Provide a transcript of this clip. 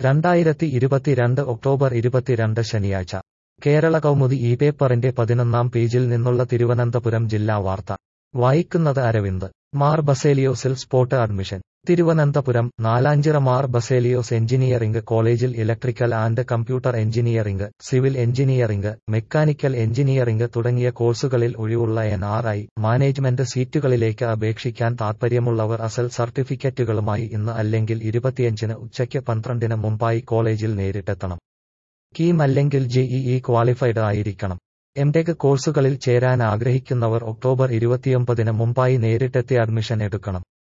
രണ്ടായിരത്തി ഇരുപത്തിരണ്ട് ഒക്ടോബർ ഇരുപത്തിരണ്ട് ശനിയാഴ്ച കേരള കൗമുദി ഈ പേപ്പറിന്റെ പതിനൊന്നാം പേജിൽ നിന്നുള്ള തിരുവനന്തപുരം ജില്ലാ വാർത്ത വായിക്കുന്നത് അരവിന്ദ് മാർ ബസേലിയോസിൽ spot admission Thiruvananthapuram Nalanchira Mar Baselios engineering കോളേജിൽ electrical and computer engineering civil engineering mechanical engineering തുടങ്ങിയ കോഴ്സുകളിൽ ഒഴിവുള്ള എൻ ആർ ഐ മാനേജ്മെന്റ് സീറ്റുകളിലേക്ക് അപേക്ഷിക്കാൻ താൽപ്പര്യമുള്ളവർ അസൽ സർട്ടിഫിക്കറ്റുകളുമായി ഇന്ന് അല്ലെങ്കിൽ ഇരുപത്തിയഞ്ചിന് ഉച്ചയ്ക്ക് പന്ത്രണ്ടിന് മുമ്പായി കോളേജിൽ നേരിട്ടെത്തണം കീം അല്ലെങ്കിൽ ജെഇഇ ക്വാളിഫൈഡ് ആയിരിക്കണം എംടെക് കോഴ്സുകളിൽ ചേരാൻ ആഗ്രഹിക്കുന്നവർ ഒക്ടോബർ ഇരുപത്തിയൊമ്പതിന് മുമ്പായി നേരിട്ടെത്തി അഡ്മിഷൻ എടുക്കണം